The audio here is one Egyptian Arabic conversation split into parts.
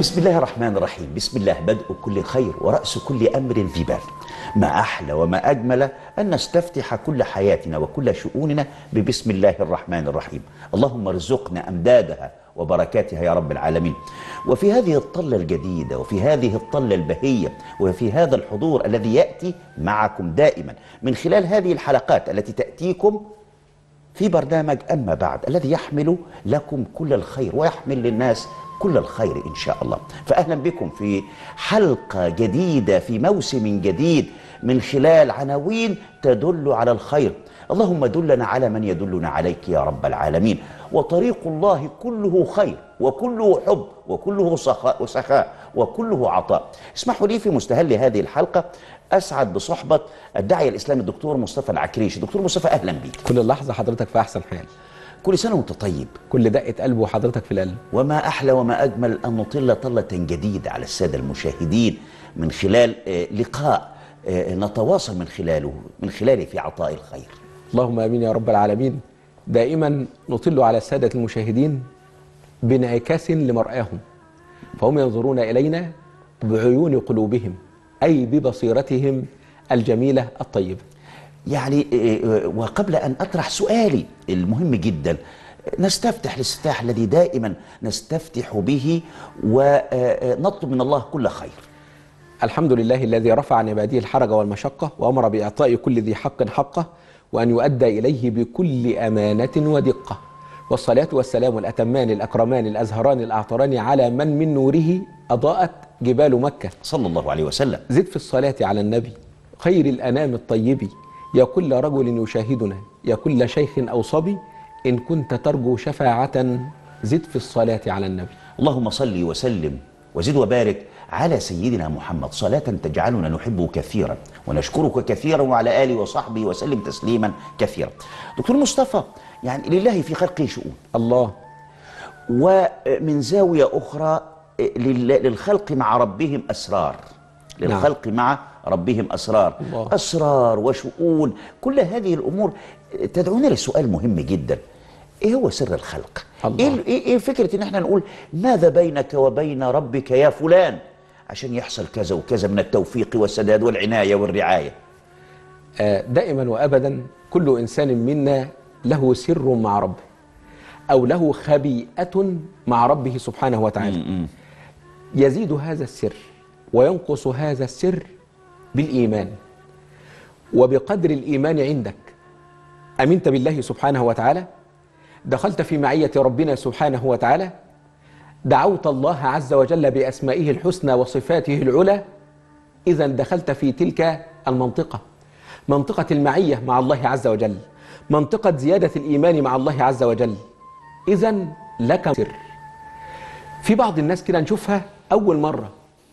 بسم الله الرحمن الرحيم بسم الله بدء كل خير ورأس كل أمر ذي بال ما أحلى وما أجمل أن نستفتح كل حياتنا وكل شؤوننا ببسم الله الرحمن الرحيم اللهم ارزقنا أمدادها وبركاتها يا رب العالمين وفي هذه الطلة الجديدة وفي هذه الطلة البهية وفي هذا الحضور الذي يأتي معكم دائما من خلال هذه الحلقات التي تأتيكم في برنامج أما بعد الذي يحمل لكم كل الخير ويحمل للناس كل الخير إن شاء الله فأهلا بكم في حلقة جديدة في موسم جديد من خلال عناوين تدل على الخير اللهم دلنا على من يدلنا عليك يا رب العالمين وطريق الله كله خير وكله حب وكله سخاء وسخاء وكله عطاء اسمحوا لي في مستهل هذه الحلقة أسعد بصحبة الداعية الإسلامي الدكتور مصطفى العكريشي دكتور مصطفى أهلا بك كل لحظة حضرتك في أحسن حال كل سنة وأنت طيب كل دقة قلب وحضرتك في القلب وما أحلى وما أجمل أن نطل طلة جديدة على السادة المشاهدين من خلال آه، لقاء آه، نتواصل من خلاله من خلاله في عطاء الخير اللهم امين يا رب العالمين دائما نطل على السادة المشاهدين بانعكاس لمرآهم فهم ينظرون إلينا بعيون قلوبهم أي ببصيرتهم الجميلة الطيبة يعني آه، آه، وقبل أن أطرح سؤالي المهم جدا نستفتح الاستفتاح الذي دائما نستفتح به ونطلب من الله كل خير الحمد لله الذي رفع عن عباده الحرج والمشقة وأمر بإعطاء كل ذي حق حقه وأن يؤدى إليه بكل أمانة ودقة والصلاة والسلام الأتمان الأكرمان الأزهران الأعطران على من من نوره أضاءت جبال مكة صلى الله عليه وسلم زد في الصلاة على النبي خير الأنام الطيب يا كل رجل يشاهدنا يا كل شيخ أو صبي إن كنت ترجو شفاعة زد في الصلاة على النبي اللهم صل وسلم وزد وبارك على سيدنا محمد صلاة تجعلنا نحبه كثيرا ونشكرك كثيرا وعلى آله وصحبه وسلم تسليما كثيرا دكتور مصطفى يعني لله في خلقه شؤون الله ومن زاوية أخرى لل- للخلق مع ربهم أسرار للخلق مع ربهم أسرار الله. أسرار وشؤون كل هذه الأمور تدعونا لسؤال مهم جدا إيه هو سر الخلق؟ الله. إيه, إيه, إيه فكرة إن إحنا نقول ماذا بينك وبين ربك يا فلان عشان يحصل كذا وكذا من التوفيق والسداد والعناية والرعاية آه، دائما وابدا كل انسان منا له سر مع ربه او له خبيئه مع ربه سبحانه وتعالى يزيد هذا السر وينقص هذا السر بالايمان وبقدر الايمان عندك امنت بالله سبحانه وتعالى دخلت في معيه ربنا سبحانه وتعالى دعوت الله عز وجل باسمائه الحسنى وصفاته العلى إذا دخلت في تلك المنطقة منطقة المعية مع الله عز وجل منطقة زيادة الإيمان مع الله عز وجل إذا لك سر في بعض الناس كده نشوفها أول مرة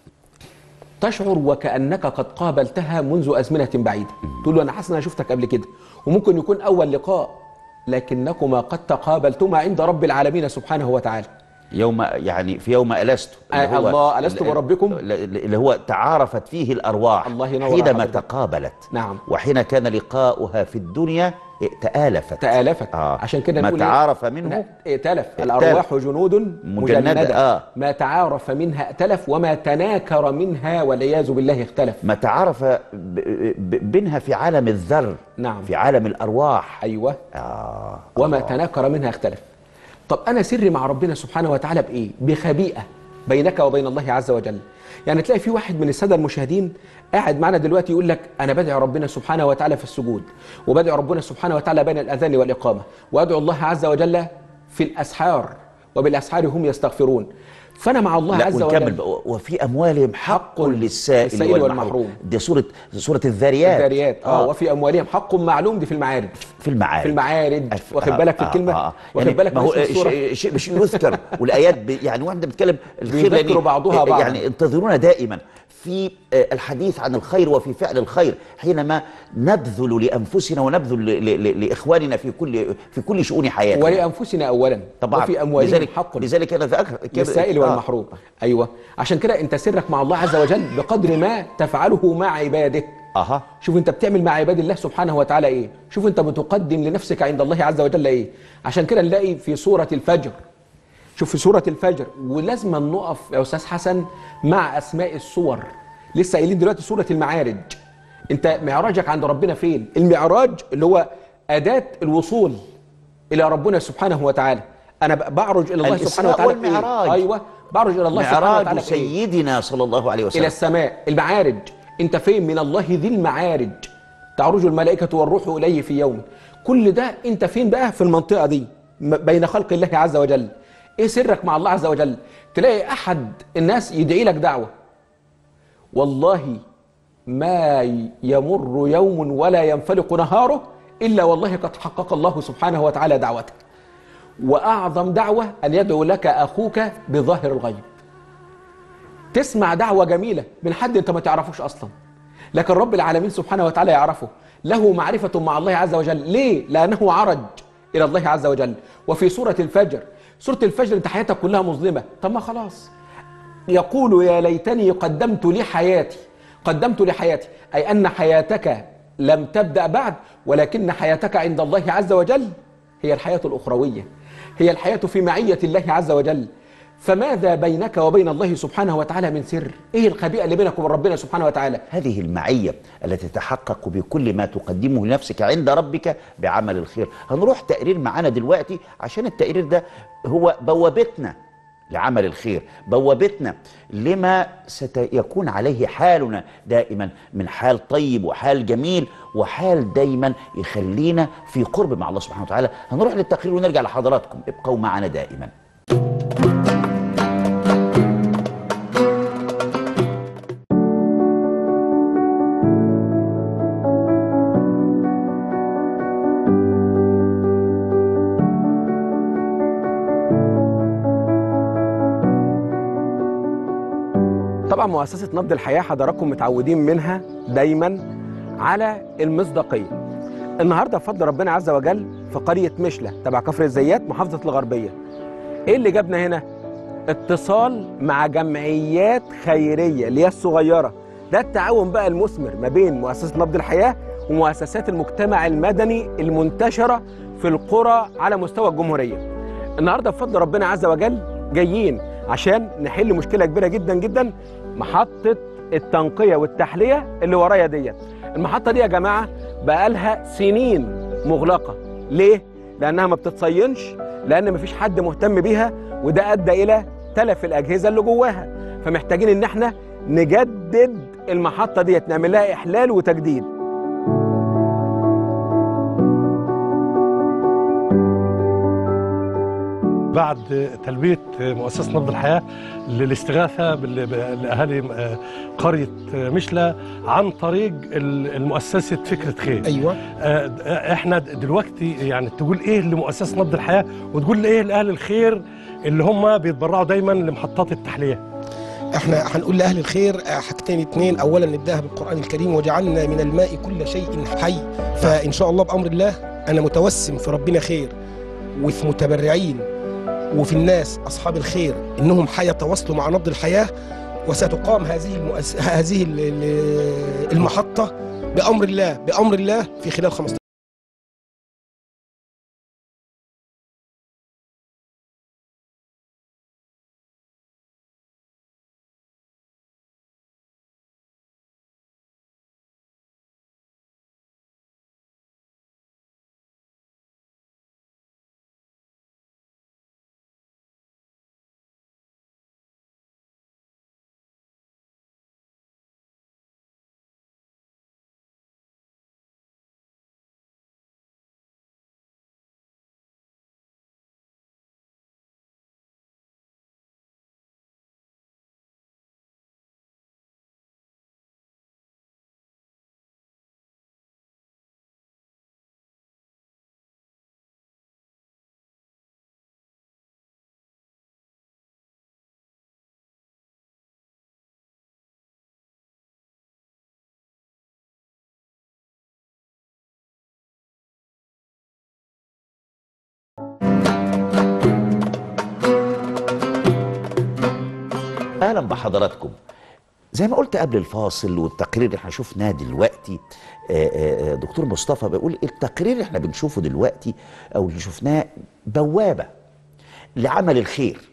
تشعر وكأنك قد قابلتها منذ أزمنة بعيدة تقول له أنا حاسس إن أنا شفتك قبل كده وممكن يكون أول لقاء لكنكما قد تقابلتما عند رب العالمين سبحانه وتعالى يوم يعني في يوم ألست آه، الله، ألست بربكم؟ اللي هو تعارفت فيه الأرواح الله ينور حينما عليك. تقابلت نعم. وحين كان لقاؤها في الدنيا تآلفت تآلفت آه. عشان كده ما نقول إيه؟ تعارف منه ائتلف الأرواح جنود مجندة، مجندة آه. ما تعارف منها ائتلف وما تناكر منها والعياذ بالله اختلف ما تعارف ب- ب- بينها في عالم الذر نعم. في عالم الأرواح أيوة آه. وما تناكر منها اختلف طب أنا سري مع ربنا سبحانه وتعالى بإيه؟ بخبيئة بينك وبين الله عز وجل يعني تلاقي في واحد من السادة المشاهدين قاعد معنا دلوقتي يقول لك أنا بدعي ربنا سبحانه وتعالى في السجود وبدعي ربنا سبحانه وتعالى بين الأذان والإقامة وأدعو الله عز وجل في الأسحار وبالأسحار هم يستغفرون فأنا مع الله لا عز ونكمل وجل بقى. وفي أموالهم حق حق للسائل, للسائل والمحروم. والمحروم. دي سورة سورة الذاريات الذاريات اه وفي اموالهم حق معلوم دي في المعارج في المعارج في المعارج أف- واخد بالك في الكلمه واخد يعني بالك ما من هو اسم السوره شيء شيء مش يذكر والايات ب... يعني واحنا بنتكلم الخير بيذكروا لأن- بعضها بعضا. يعني انتظرونا دائما في آه، الحديث عن الخير وفي فعل الخير حينما نبذل لانفسنا ونبذل ل... ل... لاخواننا في كل في كل شؤون حياتنا ولانفسنا اولا طبعا وفي اموالهم لذلك حق لذلك انا ذكر للسائل آه. والمحروم ايوه عشان كده انت سرك مع الله عز وجل بقدر ما تفعله مع عباده اها شوف انت بتعمل مع عباد الله سبحانه وتعالى ايه شوف انت بتقدم لنفسك عند الله عز وجل ايه عشان كده نلاقي في سورة الفجر شوف في سوره الفجر ولازم نقف يا استاذ حسن مع اسماء السور لسه قايلين دلوقتي سوره المعارج انت معراجك عند ربنا فين المعراج اللي هو اداه الوصول الى ربنا سبحانه وتعالى انا ب- بعرج الى الله سبحانه الإسراء وتعالى بإيه؟ والمعراج. ايوه بعرج الى الله سبحانه وتعالى معراج بإيه؟ سيدنا صلى الله عليه الى وسلم السماء المعارج انت فين من الله ذي المعارج تعرج الملائكه والروح اليه في يوم كل ده انت فين بقى في المنطقه دي م- بين خلق الله عز وجل ايه سرك مع الله عز وجل تلاقي احد الناس يدعي لك دعوه والله ما يمر يوم ولا ينفلق نهاره الا والله قد حقق الله سبحانه وتعالى دعوته واعظم دعوه ان يدعو لك اخوك بظاهر الغيب تسمع دعوة جميلة من حد انت ما تعرفوش اصلا لكن رب العالمين سبحانه وتعالى يعرفه له معرفة مع الله عز وجل ليه؟ لأنه عرج إلى الله عز وجل وفي سورة الفجر سورة الفجر انت حياتك كلها مظلمة طب ما خلاص يقول يا ليتني قدمت لحياتي قدمت لحياتي أي أن حياتك لم تبدأ بعد ولكن حياتك عند الله عز وجل هي الحياة الأخروية هي الحياة في معية الله عز وجل فماذا بينك وبين الله سبحانه وتعالى من سر ايه الخبيئة اللي بينك وبين ربنا سبحانه وتعالى هذه المعية التي تتحقق بكل ما تقدمه لنفسك عند ربك بعمل الخير هنروح تقرير معانا دلوقتي عشان التقرير ده هو بوابتنا لعمل الخير بوابتنا لما سيكون عليه حالنا دائما من حال طيب وحال جميل وحال دايما يخلينا في قرب مع الله سبحانه وتعالى هنروح للتقرير ونرجع لحضراتكم ابقوا معنا دائما طبعا مؤسسة نبض الحياة حضراتكم متعودين منها دايما على المصداقية النهارده بفضل ربنا عز وجل في قرية مشلة تبع كفر الزيات محافظة الغربية ايه اللي جابنا هنا اتصال مع جمعيات خيرية اللي هي الصغيرة ده التعاون بقى المثمر ما بين مؤسسة نبض الحياة ومؤسسات المجتمع المدني المنتشرة في القرى على مستوى الجمهورية النهارده بفضل ربنا عز وجل جايين عشان نحل مشكله كبيره جدا جدا محطه التنقيه والتحليه اللي ورايا ديت المحطه دي يا جماعه بقالها سنين مغلقه ليه لانها ما بتتصينش لان مفيش حد مهتم بيها وده ادى الى تلف الاجهزه اللي جواها فمحتاجين ان احنا نجدد المحطه ديت نعمل لها احلال وتجديد بعد تلبيه مؤسسه نبض الحياه للاستغاثه بال- بالاهالي آه، قريه مشله عن طريق ال- المؤسسه فكره خير ايوه آه، احنا دلوقتي يعني تقول ايه لمؤسسه نبض الحياه وتقول ايه لاهل الخير اللي هم بيتبرعوا دايما لمحطات التحليه احنا هنقول لاهل الخير آه، حاجتين اتنين اولا نبداها بالقران الكريم وجعلنا من الماء كل شيء حي فان شاء الله بامر الله انا متوسم في ربنا خير وفي متبرعين وفي الناس اصحاب الخير انهم حيتواصلوا مع نبض الحياه وستقام هذه المؤس... هذه ال- ال- المحطه بامر الله بامر الله في خلال 15 اهلا بحضراتكم زي ما قلت قبل الفاصل والتقرير اللي احنا شفناه دلوقتي آه، آه، آه، دكتور مصطفى بيقول التقرير اللي احنا بنشوفه دلوقتي او اللي شفناه بوابه لعمل الخير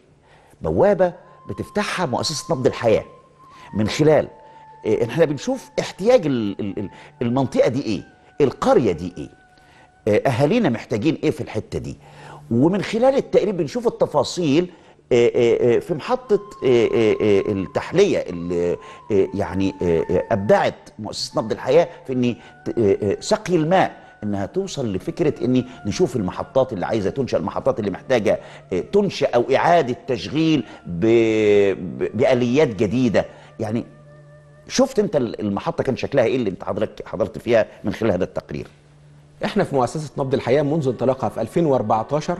بوابه بتفتحها مؤسسه نبض الحياه من خلال إيه، احنا بنشوف احتياج ال- ال- ال- المنطقه دي ايه القريه دي ايه آه، اهالينا محتاجين ايه في الحته دي ومن خلال التقريب بنشوف التفاصيل آه، آه، آه، في محطة آه، آه، آه، التحلية اللي آه، يعني آه، آه، أبدعت مؤسسة نبض الحياة في أن ت- آه، آه، سقي الماء انها توصل لفكره اني نشوف المحطات اللي عايزه تنشا المحطات اللي محتاجه آه، تنشا او اعاده تشغيل ب... ب... باليات جديده يعني شفت انت المحطه كان شكلها ايه اللي انت حضرتك حضرت فيها من خلال هذا التقرير احنا في مؤسسه نبض الحياه منذ انطلاقها في 2014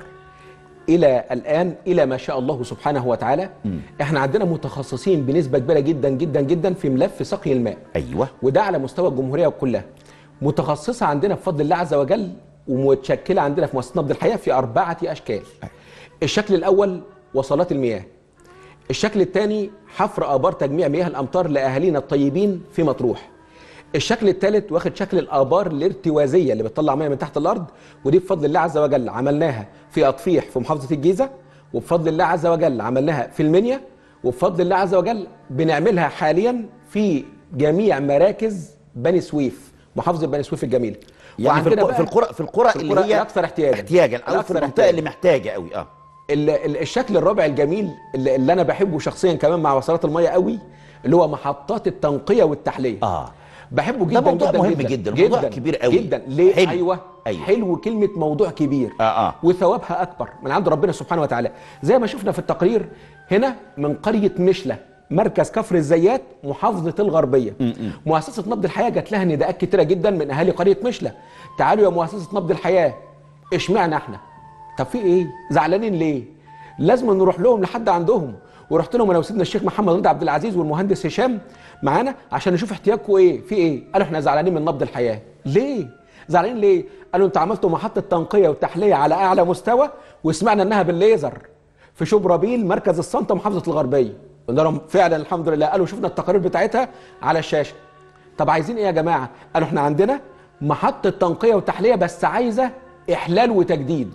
الى الان الى ما شاء الله سبحانه وتعالى احنا عندنا متخصصين بنسبه كبيره جدا جدا جدا في ملف سقي الماء ايوه وده على مستوى الجمهوريه كلها متخصصه عندنا بفضل الله عز وجل ومتشكله عندنا في مؤسسه نبض الحياه في اربعه اشكال الشكل الاول وصلات المياه الشكل الثاني حفر ابار تجميع مياه الامطار لاهالينا الطيبين في مطروح الشكل الثالث واخد شكل الابار الارتوازيه اللي بتطلع ميه من تحت الارض ودي بفضل الله عز وجل عملناها في اطفيح في محافظه الجيزه وبفضل الله عز وجل عملناها في المنيا وبفضل الله عز وجل بنعملها حاليا في جميع مراكز بني سويف محافظه بني سويف الجميله يعني في وعندنا القرى بقى في القرى في القرى في اللي القرى هي الأكثر احتياجاً. احتياجا او في الأكثر المنطقه احتياجاً. اللي محتاجه قوي اه ال- ال- الشكل الرابع الجميل اللي, اللي انا بحبه شخصيا كمان مع وصلات الميه قوي اللي هو محطات التنقيه والتحليه اه بحبه جدا ده موضوع جدا مهم جدا جدا، موضوع كبير قوي. جدا ليه حلو. ايوه أيوة. حلو كلمه موضوع كبير آه، آه. وثوابها اكبر من عند ربنا سبحانه وتعالى زي ما شفنا في التقرير هنا من قريه مشله مركز كفر الزيات محافظه الغربيه مؤسسه نبض الحياه جات لها نداءات كتيره جدا من اهالي قريه مشله تعالوا يا مؤسسه نبض الحياه اشمعنا احنا طب في ايه زعلانين ليه لازم نروح لهم لحد عندهم ورحت لهم انا وسيدنا الشيخ محمد رضا عبد العزيز والمهندس هشام معانا عشان نشوف احتياجكم ايه في ايه قالوا احنا زعلانين من نبض الحياه ليه زعلانين ليه قالوا انتوا عملتوا محطه تنقيه وتحليه على اعلى مستوى وسمعنا انها بالليزر في شبرابيل مركز الصنطه محافظه الغربيه قلنا لهم فعلا الحمد لله قالوا شفنا التقارير بتاعتها على الشاشه طب عايزين ايه يا جماعه قالوا احنا عندنا محطه تنقيه وتحليه بس عايزه احلال وتجديد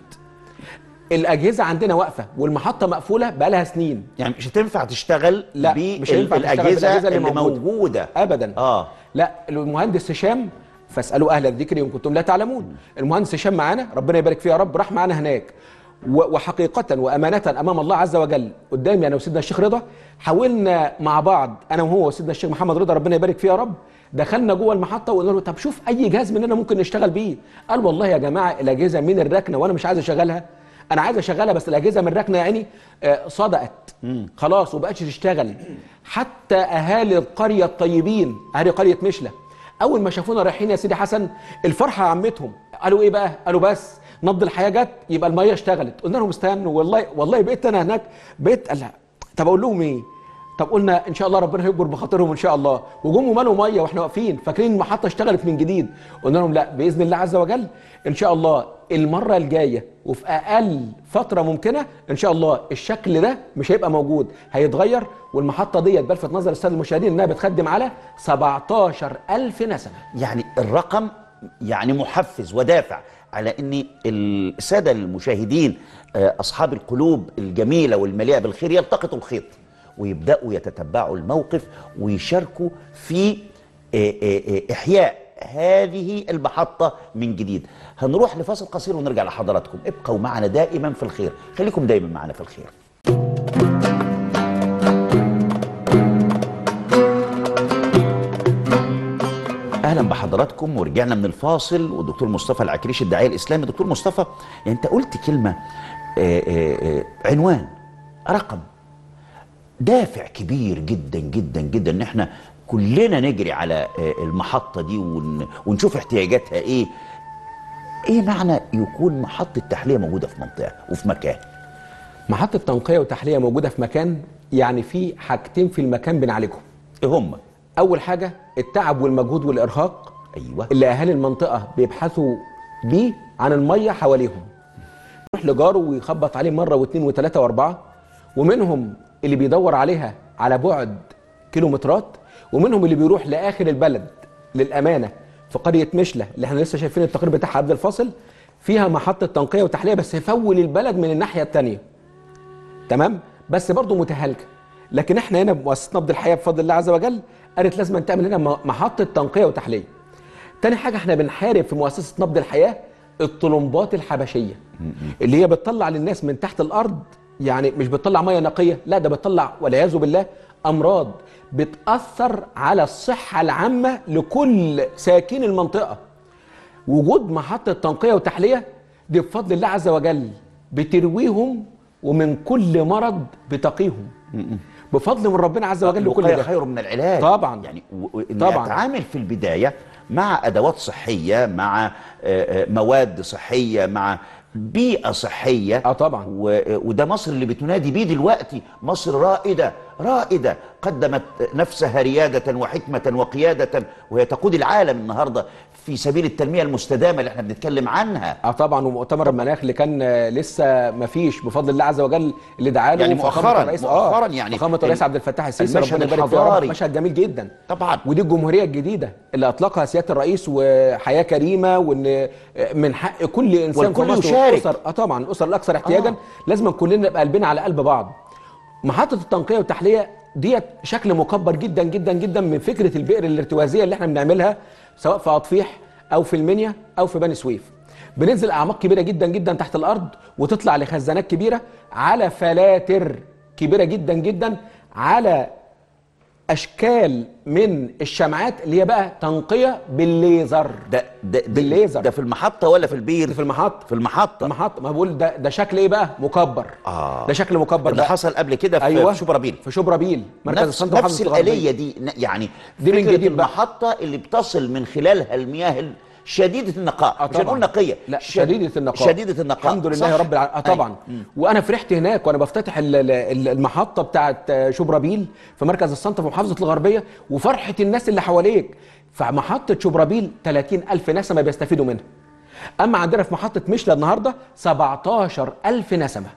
الاجهزه عندنا واقفه والمحطه مقفوله بقالها سنين يعني مش هتنفع تشتغل لا، مش هينفع تشتغل بالاجهزه بالأجهزة اللي, اللي موجوده, موجودة. ابدا اه لا المهندس هشام فاسالوا اهل الذكر ان كنتم لا تعلمون المهندس هشام معانا ربنا يبارك فيه يا رب راح معانا هناك و- وحقيقة وأمانة أمام الله عز وجل قدامي أنا وسيدنا الشيخ رضا حاولنا مع بعض أنا وهو وسيدنا الشيخ محمد رضا ربنا يبارك فيه يا رب دخلنا جوه المحطة وقلنا له طب شوف أي جهاز مننا ممكن نشتغل بيه قال والله يا جماعة الأجهزة من الركنة وأنا مش عايز أشغلها أنا عايز أشغلها بس الأجهزة من الركنة يعني آه، صدقت خلاص وبقتش تشتغل حتى أهالي القرية الطيبين أهالي قرية مشلة اول ما شافونا رايحين يا سيدي حسن الفرحه عمتهم قالوا ايه بقى قالوا بس نبض الحياه جت يبقى الميه اشتغلت قلنا لهم استنوا والله والله بقيت انا هناك بقيت قال طب اقول لهم ايه طب قلنا ان شاء الله ربنا هيكبر بخاطرهم ان شاء الله وجم ومالوا ميه واحنا واقفين فاكرين المحطه اشتغلت من جديد قلنا لهم لا باذن الله عز وجل ان شاء الله المره الجايه وفي اقل فتره ممكنه ان شاء الله الشكل ده مش هيبقى موجود هيتغير والمحطه ديت بلفت نظر الساده المشاهدين انها بتخدم على 17000 نسمه يعني الرقم يعني محفز ودافع على ان الساده المشاهدين آه، اصحاب القلوب الجميله والمليئه بالخير يلتقطوا الخيط ويبداوا يتتبعوا الموقف ويشاركوا في آه، آه، آه، احياء هذه المحطه من جديد هنروح لفاصل قصير ونرجع لحضراتكم ابقوا معنا دائما في الخير خليكم دائما معنا في الخير اهلا بحضراتكم ورجعنا من الفاصل والدكتور مصطفى العكريش الداعيه الاسلامي دكتور مصطفى يعني انت قلت كلمه آه، آه، آه، عنوان رقم دافع كبير جدا جدا جدا ان احنا كلنا نجري على آه، المحطه دي ون- ونشوف احتياجاتها ايه ايه معنى يكون محطه تحليه موجوده في منطقه وفي مكان محطه تنقيه وتحليه موجوده في مكان يعني في حاجتين في المكان بنعالجهم ايه هم اول حاجه التعب والمجهود والارهاق ايوه اللي اهالي المنطقه بيبحثوا بيه عن الميه حواليهم يروح لجاره ويخبط عليه مره واثنين وثلاثه واربعه ومنهم اللي بيدور عليها على بعد كيلومترات ومنهم اللي بيروح لاخر البلد للامانه في قريه مشله اللي احنا لسه شايفين التقرير بتاعها قبل الفاصل فيها محطه تنقيه وتحليه بس يفول البلد من الناحيه الثانيه تمام بس برضه متهالكه لكن احنا هنا مؤسسه نبض الحياه بفضل الله عز وجل قالت لازم تعمل لنا م- محطه تنقيه وتحليه تاني حاجه احنا بنحارب في مؤسسه نبض الحياه الطلمبات الحبشيه اللي هي بتطلع للناس من تحت الارض يعني مش بتطلع ميه نقيه لا ده بتطلع والعياذ بالله امراض بتاثر على الصحه العامه لكل ساكن المنطقه وجود محطة تنقية وتحلية دي بفضل الله عز وجل بترويهم ومن كل مرض بتقيهم بفضل من ربنا عز وجل كل الوقاية ده خير من العلاج طبعا. يعني و- وإن طبعا. اتعامل في البداية مع أدوات صحية مع آه، آه، مواد صحية مع بيئة صحية اه طبعا. و- وده مصر اللي بتنادي بيه دلوقتي مصر رائدة رائدة قدمت نفسها ريادة وحكمة وقيادة وهي تقود العالم النهاردة في سبيل التنمية المستدامة اللي احنا بنتكلم عنها اه طبعا ومؤتمر المناخ اللي كان آه، لسه ما فيش بفضل الله عز وجل اللي دعا له يعني فخامة مؤخراً- الرئيس مؤخراً آه يعني فخامة الرئيس ال- عبد الفتاح السيسي المشهد ربنا يبارك فيه يا رب الحضاري. مشهد جميل جدا طبعا ودي الجمهوريه الجديده اللي اطلقها سياده الرئيس وحياه كريمه وان من حق كل انسان والكل في مصر يشارك. والاسر اه طبعا الاسر الاكثر احتياجا آه. لازم كلنا نبقى قلبنا على قلب بعض محطه التنقيه والتحليه ديت شكل مكبر جدا جدا جدا من فكره البئر الارتوازيه اللي احنا بنعملها سواء في اطفيح او في المنيا او في بني سويف بننزل اعماق كبيره جدا جدا تحت الارض وتطلع لخزانات كبيره على فلاتر كبيره جدا جدا على اشكال من الشمعات اللي هي بقى تنقيه بالليزر ده ده ده, بالليزر. ده في المحطة ولا في البير؟ دي في المحطه في المحطة المحطه ما بقول ده ده شكل ايه بقى مكبر آه. ده شكل مكبر اللي ده حصل قبل كده في, أيوة. في شبرا بيل في شبرا مركز نفس, الصنطة نفس وحافظة الغربية. الآلية دي ن- يعني دي من فكرة جديد بقى. المحطة اللي بتصل من خلالها المياه شديدة النقاء آه مش طبعاً. هنقول نقية لا شد- شديدة النقاء شديدة النقاء الحمد لله يا صح؟ رب العالمين آه طبعا أيوة. وانا فرحت هناك وانا بفتتح ال- ال- ال- المحطه بتاعه آه، شبرابيل في مركز الصنطه في محافظه الغربيه وفرحه الناس اللي حواليك فمحطه شبرابيل 30 الف نسمه بيستفيدوا منها اما عندنا في محطه مشلى النهارده 17 الف نسمه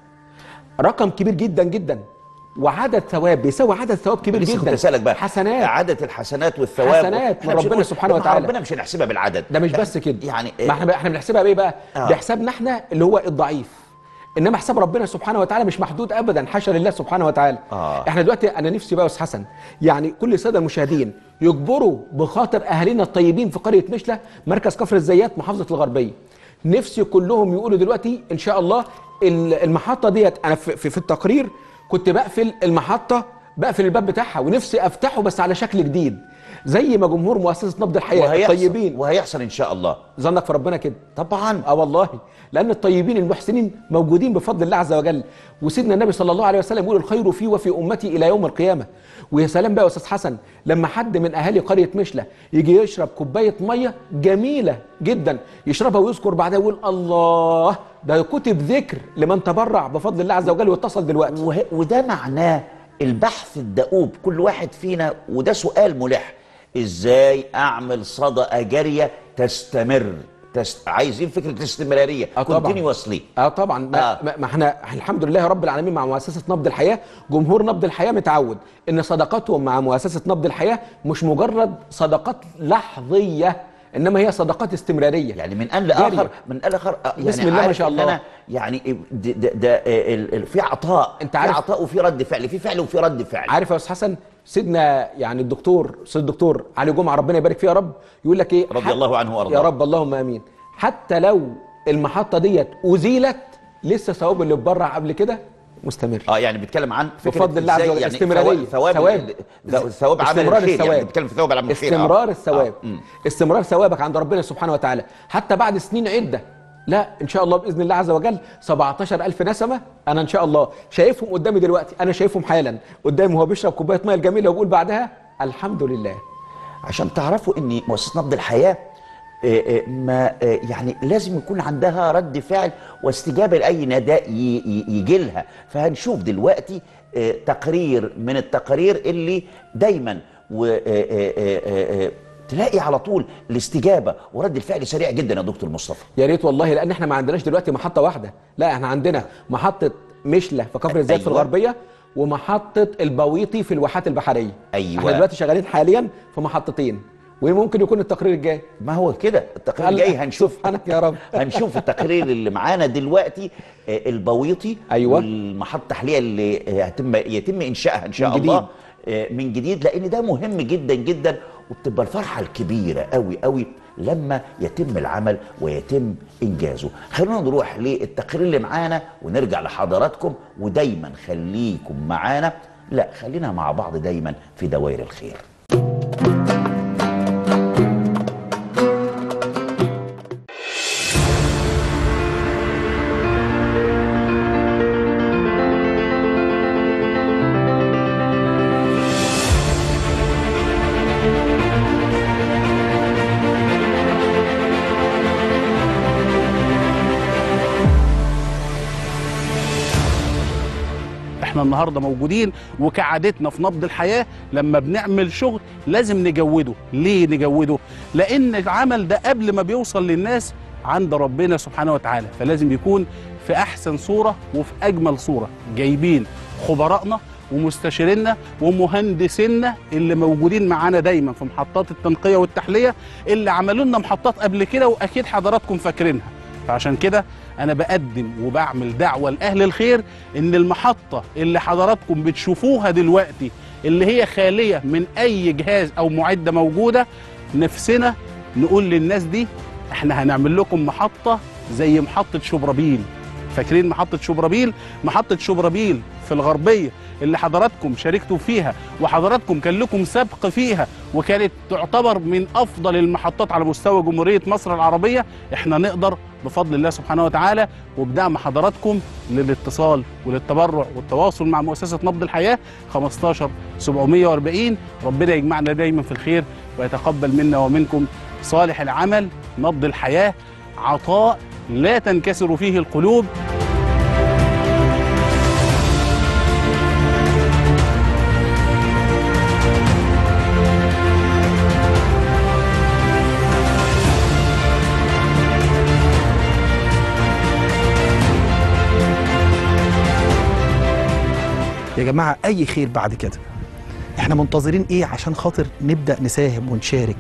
رقم كبير جدا جدا وعدد ثواب بيساوي عدد ثواب كبير لسه جدا كنت اسالك بقى حسنات عدد الحسنات والثواب حسنات إحنا من مش ربنا هنقول- سبحانه مع وتعالى. ربنا مش هنحسبها بالعدد ده مش إحنا- بس كده يعني ما احنا احنا بنحسبها بايه بقى آه. بحسابنا احنا اللي هو الضعيف انما حساب ربنا سبحانه وتعالى مش محدود ابدا حاشا لله سبحانه وتعالى آه. احنا دلوقتي انا نفسي بقى يا استاذ حسن يعني كل الساده المشاهدين يجبروا بخاطر اهالينا الطيبين في قريه مشله مركز كفر الزيات محافظه الغربيه نفسي كلهم يقولوا دلوقتي ان شاء الله ال- المحطه ديت انا في, في, في التقرير كنت بقفل المحطه بقفل الباب بتاعها ونفسي افتحه بس على شكل جديد زي ما جمهور مؤسسه نبض الحياه وهيحصل الطيبين وهيحصل ان شاء الله ظنك في ربنا كده طبعا اه والله لان الطيبين المحسنين موجودين بفضل الله عز وجل وسيدنا النبي صلى الله عليه وسلم يقول الخير في وفي امتي الى يوم القيامه ويا سلام بقى يا استاذ حسن لما حد من اهالي قريه مشله يجي يشرب كوبايه ميه جميله جدا يشربها ويذكر بعدها يقول الله ده كتب ذكر لمن تبرع بفضل الله عز وجل واتصل دلوقتي وه- وده معناه البحث الدؤوب كل واحد فينا وده سؤال ملح ازاي اعمل صدقه جاريه تستمر تست... عايزين فكره الاستمراريه آه طبعاً. كونتينيوسلي اه طبعا ما, آه. آه. ما احنا الحمد لله رب العالمين مع مؤسسه نبض الحياه جمهور نبض الحياه متعود ان صداقتهم مع مؤسسه نبض الحياه مش مجرد صداقات لحظيه انما هي صداقات استمراريه يعني من ان جارية. لاخر من ان لاخر آه، يعني بسم الله ما عارف شاء إن الله. أنا يعني ده, ده, ده آه، ال- ال- في عطاء أنت في عارف- عطاء وفي رد فعل في فعل وفي رد فعل عارف يا استاذ حسن سيدنا يعني الدكتور استاذ الدكتور علي جمعه ربنا يبارك فيه يا رب يقول لك ايه رضي حت- الله عنه وأرضاه. يا رب اللهم امين حتى لو المحطه ديت ازيلت لسه ثواب اللي اتبرع قبل كده مستمر اه يعني بيتكلم عن فكره بفضل الله عز إزاي وجل يعني استمرارية. ثواب ثواب. ثواب, ثواب عمل استمرار الخير يعني الثواب. بيتكلم في ثواب عمل الخير آه. استمرار الثواب آه. مم. استمرار ثوابك عند ربنا سبحانه وتعالى حتى بعد سنين عده لا ان شاء الله باذن الله عز وجل 17000 نسمه انا ان شاء الله شايفهم قدامي دلوقتي انا شايفهم حالا قدامي وهو بيشرب كوبايه ميه الجميله وبيقول بعدها الحمد لله عشان تعرفوا ان مؤسسه نبض الحياه آه، آه، ما آه، يعني لازم يكون عندها رد فعل واستجابه لاي نداء يجي لها فهنشوف دلوقتي آه، تقرير من التقارير اللي دايما و آه، آه، آه، آه، تلاقي على طول الاستجابه ورد الفعل سريع جدا يا دكتور مصطفى يا ريت والله لان احنا ما عندناش دلوقتي محطه واحده لا احنا عندنا محطه مشله في كفر الزيات في أيوة. الغربيه ومحطه البويطي في الواحات البحريه أيوة. احنا دلوقتي شغالين حاليا في محطتين وممكن يكون التقرير الجاي ما هو كده التقرير الجاي هنشوف سبحانك يا رب هنشوف التقرير اللي معانا دلوقتي آه، البويطي أيوة. والمحطة التحلية اللي آه، هتم يتم إنشائها إن شاء من جديد. الله آه، من جديد لأن ده مهم جدا جدا وبتبقى الفرحة الكبيرة قوي قوي لما يتم العمل ويتم إنجازه خلونا نروح للتقرير اللي معانا ونرجع لحضراتكم ودايما خليكم معانا لا خلينا مع بعض دايما في دوائر الخير احنا النهارده موجودين وكعادتنا في نبض الحياه لما بنعمل شغل لازم نجوده ليه نجوده لان العمل ده قبل ما بيوصل للناس عند ربنا سبحانه وتعالى فلازم يكون في احسن صوره وفي اجمل صوره جايبين خبرائنا ومستشارينا ومهندسينا اللي موجودين معانا دايما في محطات التنقيه والتحليه اللي عملوا لنا محطات قبل كده واكيد حضراتكم فاكرينها فعشان كده انا بقدم وبعمل دعوه لاهل الخير ان المحطه اللي حضراتكم بتشوفوها دلوقتي اللي هي خاليه من اي جهاز او معده موجوده نفسنا نقول للناس دي احنا هنعمل لكم محطه زي محطه شبرابيل فاكرين محطه شبرابيل محطه شبرابيل في الغربيه اللي حضراتكم شاركتوا فيها وحضراتكم كان لكم سبق فيها وكانت تعتبر من افضل المحطات على مستوى جمهوريه مصر العربيه احنا نقدر بفضل الله سبحانه وتعالى وبدعم حضراتكم للاتصال وللتبرع والتواصل مع مؤسسه نبض الحياه 15 740 ربنا يجمعنا دايما في الخير ويتقبل منا ومنكم صالح العمل نبض الحياه عطاء لا تنكسر فيه القلوب يا جماعه اي خير بعد كده احنا منتظرين ايه عشان خاطر نبدا نساهم ونشارك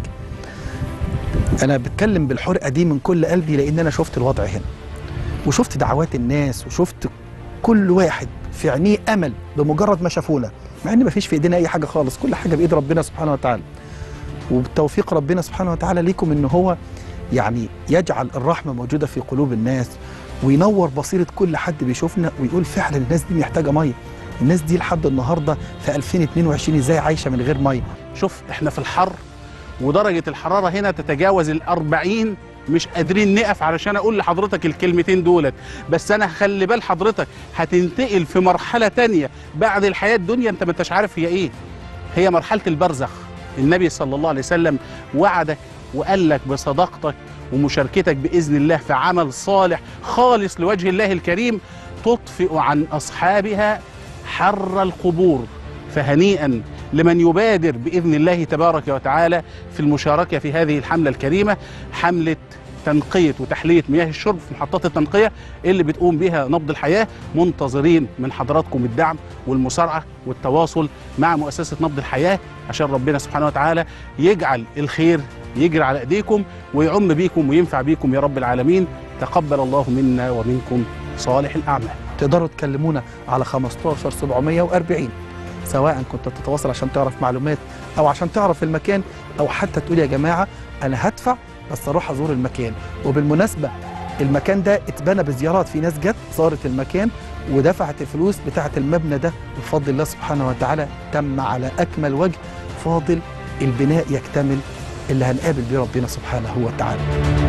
انا بتكلم بالحرقه دي من كل قلبي لان انا شفت الوضع هنا وشفت دعوات الناس وشفت كل واحد في عينيه امل بمجرد ما شافونا مع ان مفيش في ايدينا اي حاجه خالص كل حاجه بايد ربنا سبحانه وتعالى وبتوفيق ربنا سبحانه وتعالى ليكم ان هو يعني يجعل الرحمه موجوده في قلوب الناس وينور بصيره كل حد بيشوفنا ويقول فعلا الناس دي محتاجه ميه الناس دي لحد النهارده في 2022 ازاي عايشه من غير ميه شوف احنا في الحر ودرجة الحرارة هنا تتجاوز الأربعين مش قادرين نقف علشان أقول لحضرتك الكلمتين دولت بس أنا خلي بال حضرتك هتنتقل في مرحلة تانية بعد الحياة الدنيا أنت ما انتش عارف هي إيه هي مرحلة البرزخ النبي صلى الله عليه وسلم وعدك وقال لك بصداقتك ومشاركتك بإذن الله في عمل صالح خالص لوجه الله الكريم تطفئ عن أصحابها حر القبور فهنيئا لمن يبادر باذن الله تبارك وتعالى في المشاركه في هذه الحمله الكريمه حمله تنقيه وتحليه مياه الشرب في محطات التنقيه اللي بتقوم بها نبض الحياه منتظرين من حضراتكم الدعم والمسارعه والتواصل مع مؤسسه نبض الحياه عشان ربنا سبحانه وتعالى يجعل الخير يجري على ايديكم ويعم بيكم وينفع بيكم يا رب العالمين تقبل الله منا ومنكم صالح الاعمال تقدروا تكلمونا على 15 740 سواء كنت تتواصل عشان تعرف معلومات او عشان تعرف المكان او حتى تقول يا جماعه انا هدفع بس اروح ازور المكان وبالمناسبه المكان ده اتبنى بزيارات في ناس جت زارت المكان ودفعت الفلوس بتاعه المبنى ده بفضل الله سبحانه وتعالى تم على اكمل وجه فاضل البناء يكتمل اللي هنقابل بيه ربنا سبحانه وتعالى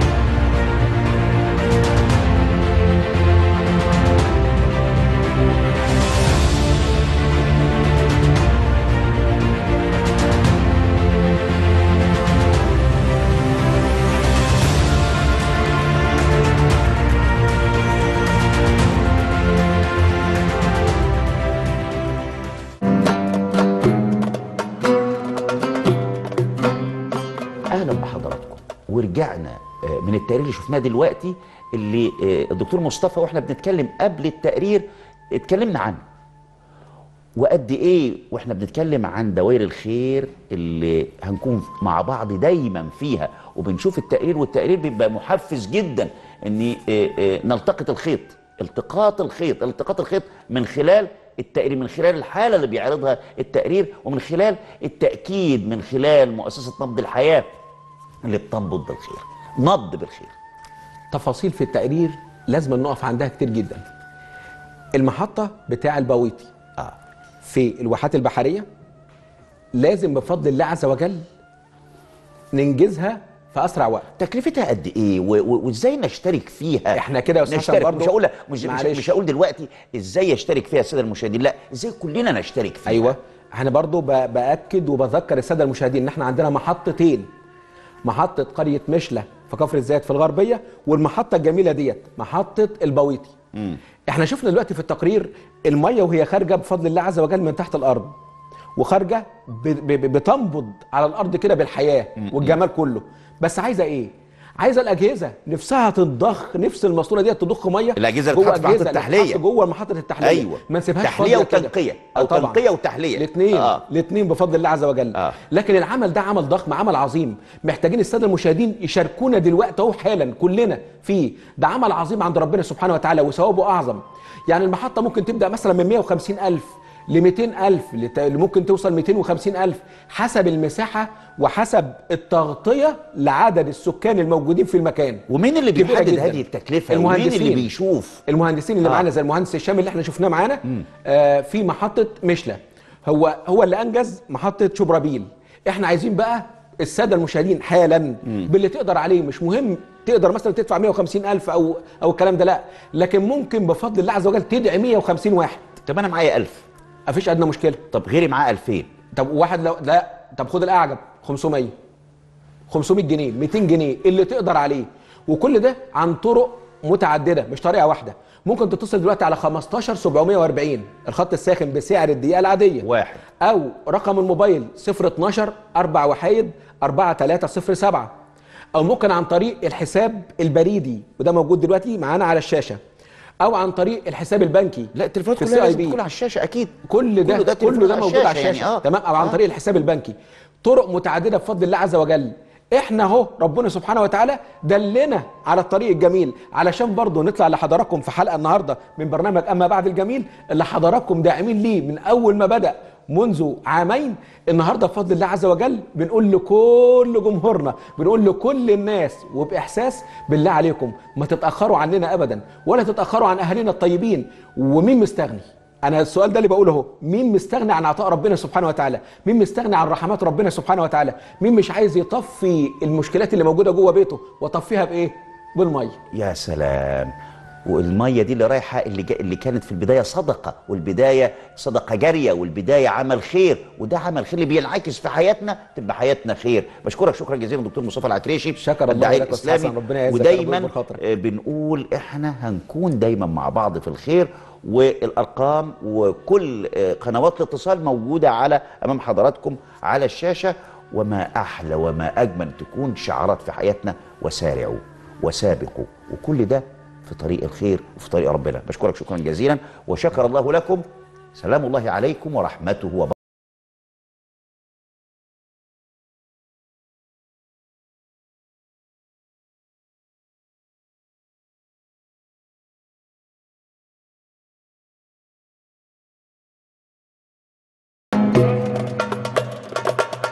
اهلا بحضراتكم ورجعنا آه، من التقرير اللي شفناه دلوقتي اللي آه، الدكتور مصطفى واحنا بنتكلم قبل التقرير اتكلمنا عنه وقد ايه واحنا بنتكلم عن دوائر الخير اللي هنكون مع بعض دايما فيها وبنشوف التقرير والتقرير بيبقى محفز جدا ان آه، آه، نلتقط الخيط التقاط الخيط التقاط الخيط من خلال التقرير من خلال الحاله اللي بيعرضها التقرير ومن خلال التاكيد من خلال مؤسسه نبض الحياه اللي بتنبض بالخير نبض بالخير تفاصيل في التقرير لازم نقف عندها كتير جدا المحطة بتاع البويطي اه في الواحات البحرية لازم بفضل الله عز وجل ننجزها في أسرع وقت تكلفتها قد ايه و- و- وازاي نشترك فيها إحنا كده يا أستاذ نشترك برضو- مش هقول مش, مش, معلش. مش هقول دلوقتي ازاي يشترك فيها الساده المشاهدين لا ازاي كلنا نشترك فيها ايوه احنا برضو ب- باكد وبذكر الساده المشاهدين ان احنا عندنا محطتين محطه قريه مشله في كفر الزيات في الغربيه والمحطه الجميله ديت محطه البويطي احنا شفنا دلوقتي في التقرير الميه وهي خارجه بفضل الله عز وجل من تحت الارض وخارجه ب- ب- بتنبض على الارض كده بالحياه والجمال كله بس عايزه ايه عايزه الاجهزه نفسها تضخ نفس الماسوره ديت تضخ ميه الأجهزة اللي جوه بتتحط في أجهزة محطة اللي التحلية. بتتحط جوه محطه التحليه أيوة. ما نسيبهاش تحلية فاضية كده. وتنقية. آه أو طبعاً. تنقية وتحلية. الاثنين آه. الاثنين بفضل الله عز وجل آه. لكن العمل ده عمل ضخم عمل عظيم محتاجين الساده المشاهدين يشاركونا دلوقتي اهو حالا كلنا فيه ده عمل عظيم عند ربنا سبحانه وتعالى وثوابه اعظم يعني المحطه ممكن تبدا مثلا من 150 الف ل 200 الف لت- اللي ممكن توصل 250 الف حسب المساحه وحسب التغطيه لعدد السكان الموجودين في المكان ومين اللي كبيرة بيحدد جداً. هذه التكلفه ومين اللي المهندسين. بيشوف المهندسين اللي آه. معانا زي المهندس الشامي اللي احنا شفناه معانا آه في محطه مشله هو هو اللي انجز محطه شبرابيل احنا عايزين بقى الساده المشاهدين حالا باللي تقدر عليه مش مهم تقدر مثلا تدفع 150 الف او او الكلام ده لا لكن ممكن بفضل الله عز وجل تدعي 150 واحد طب انا معايا 1000 مفيش ادنى مشكله طب غيري معاه 2000 طب واحد لو لا طب خد الاعجب 500 500 جنيه 200 جنيه اللي تقدر عليه وكل ده عن طرق متعدده مش طريقه واحده ممكن تتصل دلوقتي على 15 740 الخط الساخن بسعر الدقيقه العاديه واحد. او رقم الموبايل 012 4 وحيد 4307 او ممكن عن طريق الحساب البريدي وده موجود دلوقتي معانا على الشاشه او عن طريق الحساب البنكي لا التليفونات في كلها الCIB. لازم تكون على الشاشه اكيد كل ده كله ده كل تليفون ده على موجود على الشاشة يعني، الشاشه آه. تمام او عن آه. طريق الحساب البنكي طرق متعدده بفضل الله عز وجل احنا اهو ربنا سبحانه وتعالى دلنا على الطريق الجميل علشان برضه نطلع لحضراتكم في حلقه النهارده من برنامج اما بعد الجميل اللي حضراتكم داعمين ليه من اول ما بدا منذ عامين النهارده بفضل الله عز وجل بنقول لكل جمهورنا بنقول لكل الناس وباحساس بالله عليكم ما تتاخروا عننا ابدا ولا تتاخروا عن اهالينا الطيبين ومين مستغني انا السؤال ده اللي بقوله اهو مين مستغني عن عطاء ربنا سبحانه وتعالى مين مستغني عن رحمات ربنا سبحانه وتعالى مين مش عايز يطفي المشكلات اللي موجوده جوه بيته وطفيها بايه بالميه يا سلام والميه دي اللي رايحه اللي, جا اللي كانت في البدايه صدقه والبدايه صدقه جاريه والبدايه عمل خير وده عمل خير اللي بينعكس في حياتنا تبقى حياتنا خير بشكرك شكرا جزيلا دكتور مصطفى العكريشي شكر الله الداعية لك أستاذ الاسلامي حسن، ربنا يعزك يا رب ودايما ويكبر خاطرك. آه، بنقول احنا هنكون دايما مع بعض في الخير والارقام وكل آه، قنوات الاتصال موجوده على امام حضراتكم على الشاشه وما احلى وما اجمل تكون شعارات في حياتنا وسارعوا وسابقوا وكل ده في طريق الخير وفي طريق ربنا بشكرك شكرا جزيلا وشكر الله لكم سلام الله عليكم ورحمته وبركاته